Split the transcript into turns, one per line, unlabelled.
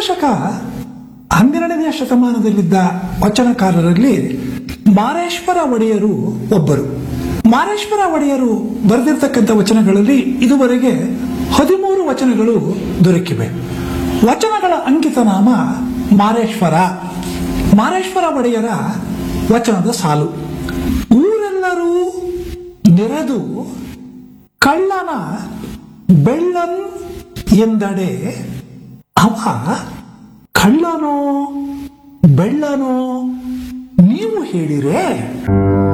ಶಕ ಹನ್ನೆರಡನೆಯ ಶತಮಾನದಲ್ಲಿದ್ದ ವಚನಕಾರರಲ್ಲಿ ಮಾರೇಶ್ವರ ಒಡೆಯರು ಒಬ್ಬರು ಮಾರೇಶ್ವರ ಒಡೆಯರು ಬರೆದಿರ್ತಕ್ಕಂಥ ವಚನಗಳಲ್ಲಿ ಇದುವರೆಗೆ ಹದಿಮೂರು ವಚನಗಳು ದೊರಕಿವೆ ವಚನಗಳ ಅಂಕಿತ ನಾಮ ಮಾರೇಶ್ವರ ಮಾರೇಶ್ವರ ಒಡೆಯರ ವಚನದ ಸಾಲು ಊರೆಲ್ಲರೂ ನೆರೆದು ಕಳ್ಳನ ಬೆಳ್ಳನ್ ಎಂದಡೆ ಅವ ಕಳ್ಳನೋ ಬೆಳ್ಳನೋ ನೀವು ಹೇಳಿರೆ